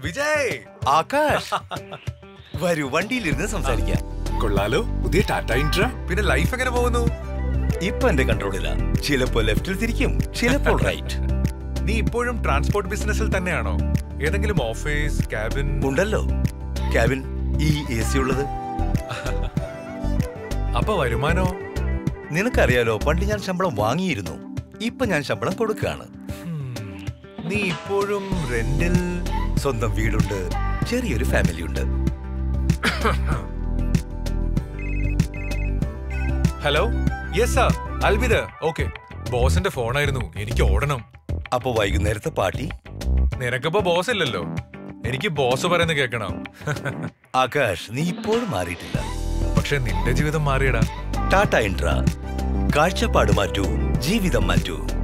വിജയ് ആകാശ് വരൂ വണ്ടിയിലിരുന്ന് സംസാരിക്കാം കൊള്ളാലോ പുതിയ ടാറ്റ ഇൻട്ര പിന്നെ ലൈഫ് എങ്ങനെ പോകുന്നു ഇപ്പൊ എന്റെ കൺട്രോളിലാ ചിലപ്പോ ലെഫ്റ്റിൽ തിരിക്കും ചിലപ്പോൾ റൈറ്റ് നീ ഇപ്പോഴും ട്രാൻസ്പോർട്ട് ബിസിനസ്സിൽ തന്നെയാണോ ഏതെങ്കിലും ഓഫീസ് ക്യാബിൻ ഉണ്ടല്ലോ ക്യാബിൻ ഈ എ സി ഉള്ളത് അപ്പൊ വരുമാനോ നിനക്കറിയാലോ പണ്ട് ഞാൻ ശമ്പളം വാങ്ങിയിരുന്നു ഇപ്പൊ ഞാൻ ശമ്പളം കൊടുക്കുകയാണ് നീ ഇപ്പോഴും റെന്റിൽ സ്വന്തം വീടുണ്ട് ചെറിയൊരു ഫാമിലി ഉണ്ട് ഹലോ യെസ് സാർ അൽവിദ ഓക്കെ ബോസിന്റെ ഫോണായിരുന്നു എനിക്ക് ഓടണം അപ്പൊ വൈകുന്നേരത്തെ പാർട്ടി നിനക്കിപ്പോ ബോസ് ഇല്ലല്ലോ എനിക്ക് ബോസ് പറയുന്നത് കേൾക്കണം ആകാശ് നീ ഇപ്പോഴും മാറിയിട്ടില്ല പക്ഷെ നിന്റെ ജീവിതം മാറിയടാ ടാറ്റ ഇൻട്ര കാഴ്ചപ്പാട് മാറ്റൂ ജീവിതം മാറ്റൂ